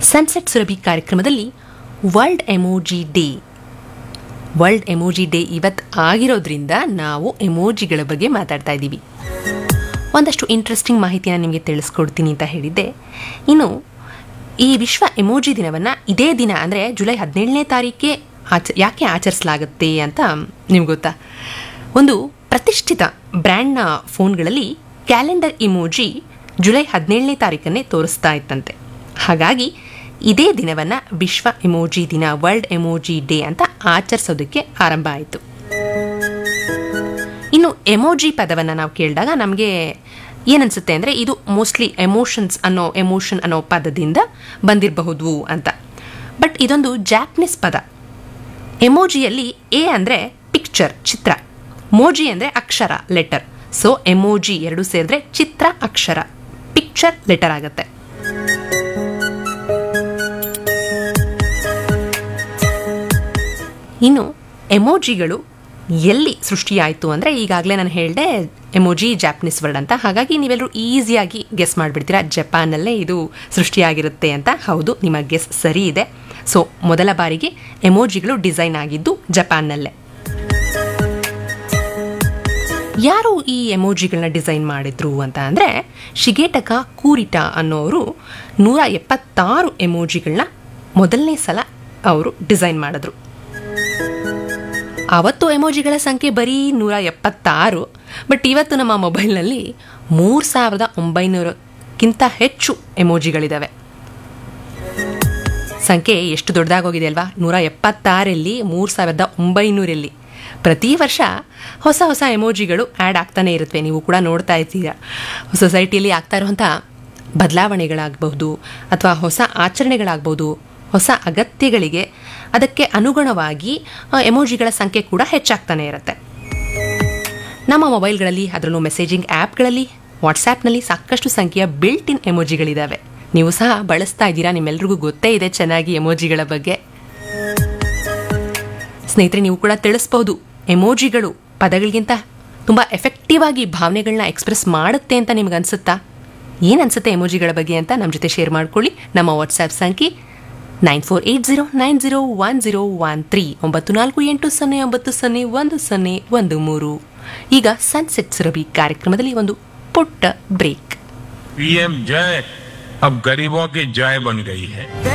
sunset Surabhi ಕಾರ್ಯಕ್ರಮದಲ್ಲಿ world emoji day world emoji day ಇವತ್ತು ಆಗಿರೋದ್ರಿಂದ ನಾವು ಎಮೋಜಿಗಳ ಬಗ್ಗೆ ಮಾತಾಡ್ತಾ ಇದ್ದೀವಿ ಒಂದಷ್ಟು ಇಂಟ್ರೆಸ್ಟಿಂಗ್ ಮಾಹಿತಿನ ನಿಮಗೆ ತಿಳಿಸ್ಕೊಡ್ತೀನಿ ಅಂತ ಹೇಳಿದ್ದೆ ಇನ್ನು ಈ ವಿಶ್ವ ಎಮೋಜಿ ದಿನವನ್ನು ಇದೇ ದಿನ ಅಂದರೆ ಜುಲೈ ಹದಿನೇಳನೇ ತಾರೀಕೆ ಆಚ ಯಾಕೆ ಆಚರಿಸಲಾಗುತ್ತೆ ಅಂತ ನಿಮ್ಗೆ ಗೊತ್ತಾ ಒಂದು ಪ್ರತಿಷ್ಠಿತ ಬ್ರ್ಯಾಂಡ್ನ ಫೋನ್ಗಳಲ್ಲಿ ಕ್ಯಾಲೆಂಡರ್ ಇಮೋಜಿ ಜುಲೈ ಹದಿನೇಳನೇ ತಾರೀಕನ್ನೇ ತೋರಿಸ್ತಾ ಇತ್ತಂತೆ ಹಾಗಾಗಿ ಇದೇ ದಿನವನ್ನು ವಿಶ್ವ ಎಮೋಜಿ ದಿನ ವರ್ಲ್ಡ್ ಎಮೋಜಿ ಡೇ ಅಂತ ಆಚರಿಸೋದಕ್ಕೆ ಆರಂಭ ಆಯಿತು ಇನ್ನು ಎಮೋಜಿ ಪದವನ್ನು ನಾವು ಕೇಳಿದಾಗ ನಮಗೆ ಏನನ್ಸುತ್ತೆ ಅಂದರೆ ಇದು ಮೋಸ್ಟ್ಲಿ ಎಮೋಷನ್ಸ್ ಅನ್ನೋ ಎಮೋಷನ್ ಅನ್ನೋ ಪದದಿಂದ ಬಂದಿರಬಹುದು ಅಂತ ಬಟ್ ಇದೊಂದು ಜಾಪ್ನೀಸ್ ಪದ ಎಮೋಜಿಯಲ್ಲಿ ಎ ಅಂದರೆ ಪಿಕ್ಚರ್ ಚಿತ್ರ ಮೋಜಿ ಅಂದರೆ ಅಕ್ಷರ ಲೆಟರ್ ಸೊ ಎಮೋಜಿ ಎರಡು ಸೇರಿದ್ರೆ ಚಿತ್ರ ಅಕ್ಷರ ಪಿಕ್ಚರ್ ಲೆಟರ್ ಆಗುತ್ತೆ ಇನ್ನು ಎಮೋಜಿಗಳು ಎಲ್ಲಿ ಸೃಷ್ಟಿಯಾಯಿತು ಅಂದರೆ ಈಗಾಗಲೇ ನಾನು ಹೇಳಿದೆ ಎಮೋಜಿ ಜಾಪನೀಸ್ ವರ್ಡ್ ಅಂತ ಹಾಗಾಗಿ ನೀವೆಲ್ಲರೂ ಈಸಿಯಾಗಿ ಗೆಸ್ ಮಾಡಿಬಿಡ್ತೀರಾ ಜಪಾನಲ್ಲೇ ಇದು ಸೃಷ್ಟಿಯಾಗಿರುತ್ತೆ ಅಂತ ಹೌದು ನಿಮ್ಮ ಗೆಸ್ ಸರಿ ಇದೆ ಸೊ ಮೊದಲ ಬಾರಿಗೆ ಎಮೋಜಿಗಳು ಡಿಸೈನ್ ಆಗಿದ್ದು ಜಪಾನ್ನಲ್ಲೇ ಯಾರು ಈ ಎಮೋಜಿಗಳನ್ನ ಡಿಸೈನ್ ಮಾಡಿದ್ರು ಅಂತ ಅಂದರೆ ಶಿಗೇಟಕ ಕೂರಿಟ ಅನ್ನೋರು ನೂರ ಎಪ್ಪತ್ತಾರು ಎಮೋಜಿಗಳನ್ನ ಮೊದಲನೇ ಸಲ ಅವರು ಡಿಸೈನ್ ಮಾಡಿದ್ರು ಅವತ್ತು ಎಮೋಜಿಗಳ ಸಂಖ್ಯೆ ಬರೀ ನೂರ ಎಪ್ಪತ್ತಾರು ಬಟ್ ಇವತ್ತು ನಮ್ಮ ಮೊಬೈಲ್ನಲ್ಲಿ ಮೂರು ಸಾವಿರದ ಒಂಬೈನೂರಕ್ಕಿಂತ ಹೆಚ್ಚು ಎಮೋಜಿಗಳಿದ್ದಾವೆ ಸಂಖ್ಯೆ ಎಷ್ಟು ದೊಡ್ಡದಾಗೋಗಿದೆ ಅಲ್ವಾ ನೂರ ಎಪ್ಪತ್ತಾರಲ್ಲಿ ಮೂರು ಸಾವಿರದ ಒಂಬೈನೂರಲ್ಲಿ ಪ್ರತಿ ವರ್ಷ ಹೊಸ ಹೊಸ ಎಮೋಜಿಗಳು ಆ್ಯಡ್ ಆಗ್ತಾನೆ ಇರುತ್ತವೆ ನೀವು ಕೂಡ ನೋಡ್ತಾ ಇರ್ತೀರ ಸೊಸೈಟಿಯಲ್ಲಿ ಆಗ್ತಾ ಇರುವಂಥ ಬದಲಾವಣೆಗಳಾಗಬಹುದು ಅಥವಾ ಹೊಸ ಆಚರಣೆಗಳಾಗ್ಬೋದು ಹೊಸ ಅಗತ್ಯಗಳಿಗೆ ಅದಕ್ಕೆ ಅನುಗುಣವಾಗಿ ಎಮೋಜಿಗಳ ಸಂಖ್ಯೆ ಕೂಡ ಹೆಚ್ಚಾಗ್ತಾನೆ ಇರುತ್ತೆ ನಮ್ಮ ಮೊಬೈಲ್ಗಳಲ್ಲಿ ಅದರಲ್ಲೂ ಮೆಸೇಜಿಂಗ್ ಆ್ಯಪ್ಗಳಲ್ಲಿ ವಾಟ್ಸ್ಯಾಪ್ನಲ್ಲಿ ಸಾಕಷ್ಟು ಸಂಖ್ಯೆಯ ಬಿಲ್ಟ್ ಇನ್ ಎಮೋಜಿಗಳಿದ್ದಾವೆ ನೀವು ಸಹ ಬಳಸ್ತಾ ಇದ್ದೀರಾ ನಿಮ್ಮೆಲ್ರಿಗೂ ಗೊತ್ತೇ ಇದೆ ಚೆನ್ನಾಗಿ ಎಮೋಜಿಗಳ ಬಗ್ಗೆ ಸ್ನೇಹಿತರೆ ನೀವು ಕೂಡ ತಿಳಿಸ್ಬೋದು ಎಮೋಜಿಗಳು ಪದಗಳಿಗಿಂತ ತುಂಬ ಎಫೆಕ್ಟಿವ್ ಆಗಿ ಭಾವನೆಗಳನ್ನ ಎಕ್ಸ್ಪ್ರೆಸ್ ಮಾಡುತ್ತೆ ಅಂತ ನಿಮ್ಗೆ ಅನ್ಸುತ್ತಾ ಏನು ಅನ್ಸುತ್ತೆ ಎಮೋಜಿಗಳ ಬಗ್ಗೆ ಅಂತ ನಮ್ಮ ಜೊತೆ ಶೇರ್ ಮಾಡ್ಕೊಳ್ಳಿ ನಮ್ಮ ವಾಟ್ಸ್ಆ್ಯಪ್ ಸಂಖ್ಯೆ nine four eight zero nine zero one zero one three ಒಂಬತ್ತು ನಾಲ್ಕು ಎಂಟು ಸೊನ್ನೆ ಒಂಬತ್ತು ಸೊನ್ನೆ ಒಂದು ಸೊನ್ನೆ ಒಂದು ಮೂರು ಈಗ ಸನ್ಸೆಟ್ ಸುರಭಿ ಕಾರ್ಯಕ್ರಮದಲ್ಲಿ ಒಂದು ಪುಟ್ಟ ಬ್ರೇಕ್ पीएम जय अब गरीबों की जय बन गई है